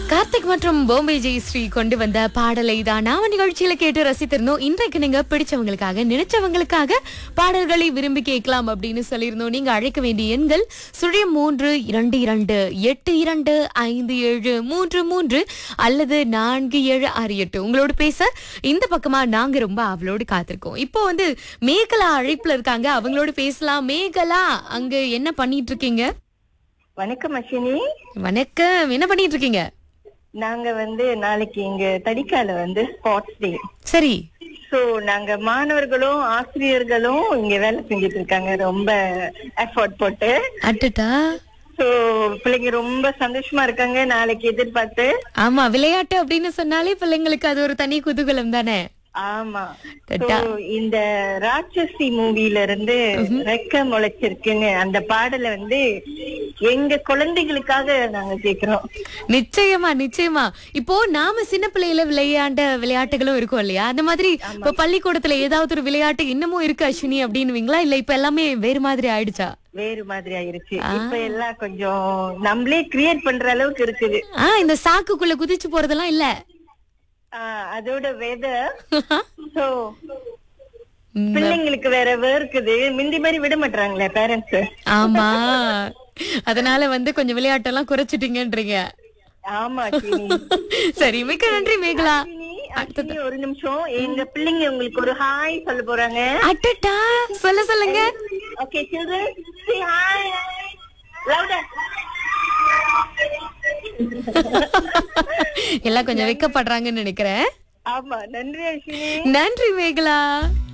கார்த்திக் மற்றும் பாம்பே ஜெயஸ்ரீ கொண்டு வந்த பாடலை தான் நாம நிகழ்ச்சியில கேட்டு ரசித்திருந்தோம் இன்றைக்கு நீங்க பிடிச்சவங்களுக்காக நினைச்சவங்களுக்காக பாடல்களை விரும்பி கேட்கலாம் அப்படின்னு சொல்லியிருந்தோம் நீங்க அழைக்க வேண்டிய எண்கள் சுழியம் மூன்று இரண்டு இரண்டு எட்டு இரண்டு ஐந்து ஏழு மூன்று மூன்று அல்லது நான்கு ஏழு ஆறு எட்டு உங்களோட பேச இந்த பக்கமா நாங்க ரொம்ப அவளோடு காத்திருக்கோம் இப்போ வந்து மேகலா அழைப்புல இருக்காங்க அவங்களோட பேசலாம் மேகலா அங்க என்ன பண்ணிட்டு இருக்கீங்க வணக்கம் அஸ்வினி வணக்கம் என்ன பண்ணிட்டு இருக்கீங்க நாங்க வந்து நாளைக்கு இங்க தடிக்கால வந்து ஸ்போர்ட்ஸ் டே சரி சோ நாங்க மாணவர்களும் ஆசிரியர்களும் இங்க வேலை செஞ்சுட்டு இருக்காங்க ரொம்ப எஃபோர்ட் போட்டு அட்டட்டா சோ பிள்ளைங்க ரொம்ப சந்தோஷமா இருக்காங்க நாளைக்கு எதிர்பார்த்து ஆமா விளையாட்டு அப்படின்னு சொன்னாலே பிள்ளைங்களுக்கு அது ஒரு தனி குதூகலம் தானே ஆமா டட்டா. So, இந்த ராட்சசி மூவில இருந்து ரெக்க முளைச்சிருக்குன்னு அந்த பாடலை வந்து எங்க குழந்தைகளுக்காக நாங்க கேக்குறோம் நிச்சயமா நிச்சயமா இப்போ நாம சின்ன பிள்ளையில விளையாண்ட விளையாட்டுகளும் இருக்கும் இல்லையா அந்த மாதிரி இப்போ பள்ளிக்கூடத்துல ஏதாவது ஒரு விளையாட்டு இன்னமும் இருக்கு அஸ்வினி அப்படின்னுவீங்களா இல்ல இப்ப எல்லாமே வேறு மாதிரி ஆயிடுச்சா வேறு மாதிரி ஆயிருச்சு இப்ப எல்லாம் கொஞ்சம் நம்மளே கிரியேட் பண்ற அளவுக்கு இருக்குது ஆ இந்த சாக்குக்குள்ள குதிச்சு போறதெல்லாம் இல்ல ஆஹ் அதோட வெதர் சோ பிள்ளைங்களுக்கு வேற இருக்குது மிந்தி மாதிரி விட மாட்டாங்களே பேரண்ட்ஸ் ஆமா அதனால வந்து கொஞ்சம் விளையாட்டெல்லாம் குறைச்சிட்டீங்கன்றீங்க ஆமா அஸ்வினி. சரி மிக்க நன்றி மேகலா அஸ்வினி, அஸ்வினி, ஒரு நிமிஷம் எங்க பிள்ளைங்க உங்களுக்கு ஒரு ஹாய் சொல்ல போறாங்க அட்டட்டா சொல்ல சொல்லுங்க okay children say hi louder எல்லாம் கொஞ்சம் வெக்கப்படுறாங்கன்னு நினைக்கிறேன் ஆமா நன்றி அஸ்வினி நன்றி மேகலா